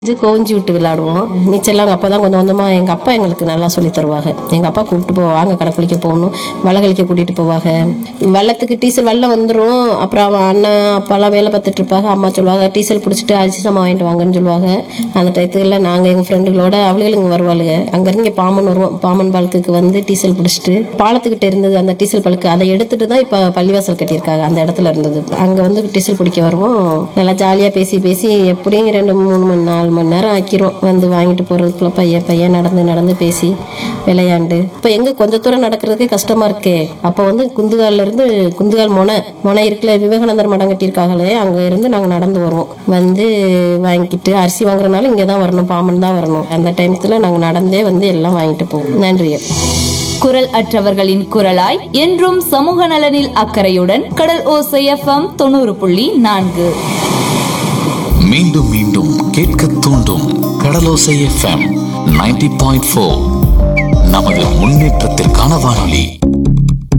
இது கோஞ்சி விட்டு விளையாடுவோம் நீச்சல்லாம் எங்கள் அப்பா தான் கொஞ்சம் கொஞ்சமாக எங்கள் அப்பா எங்களுக்கு நல்லா சொல்லி தருவாங்க எங்கள் அப்பா கூப்பிட்டு போவாங்க கடை குளிக்க போகணும் வெள்ளை கழிக்க கூட்டிகிட்டு போவாங்க வெள்ளத்துக்கு டீசல் வெள்ளம் வந்துடும் அப்புறம் அவன் அண்ணன் அப்பாலாம் வேலை பார்த்துட்டு இருப்பாங்க அம்மா சொல்லுவாங்க டீசல் பிடிச்சிட்டு அரிசி சாமான் வாங்கிட்டு வாங்கன்னு சொல்லுவாங்க அந்த டயத்துக்குள்ள நாங்கள் எங்கள் ஃப்ரெண்டுகளோட அவளுகளுங்க வருவாளுங்க அங்கேருந்து இங்கே பாமன் வருவோம் பாமன் பாலத்துக்கு வந்து டீசல் பிடிச்சிட்டு பாலத்துக்கிட்ட இருந்தது அந்த டீசல் பழுக்கு அதை எடுத்துட்டு தான் இப்போ பள்ளிவாசல் கட்டியிருக்காங்க அந்த இடத்துல இருந்தது அங்கே வந்து டீசல் பிடிக்க வருவோம் நல்லா ஜாலியாக பேசி பேசி எப்படியும் ரெண்டு மூணு மணி நாலு மணி நேரம் ஆக்கிரும் வந்து வாங்கிட்டு போகிறதுக்குள்ள பையன் பையன் நடந்து நடந்து பேசி விளையாண்டு இப்போ எங்கே கொஞ்ச தூரம் நடக்கிறதுக்கே கஷ்டமாக இருக்கே அப்போ வந்து குந்துகால்ல இருந்து குந்துகால் முனை முனை இருக்குல்ல விவேகானந்தர் மடம் கட்டியிருக்காங்களே அங்கே இருந்து நாங்கள் நடந்து வருவோம் வந்து வாங்கிட்டு அரிசி வாங்குறதுனால இங்கே தான் வரணும் பாமன் தான் வரணும் அந்த டைமத்தில் நாங்கள் நடந்தே வந்து எல்லாம் வாங்கிட்டு போவோம் நன்றி குரல் அற்றவர்களின் குரலாய் என்றும் சமூக நலனில் அக்கறையுடன் கடல் ஓசை எஃப்எம் தொண்ணூறு புள்ளி நான்கு மீண்டும் மீண்டும் கேட்க தூண்டும் Kadalosai FM ninety point four நமது முன்னேற்றத்திற்கான வானொலி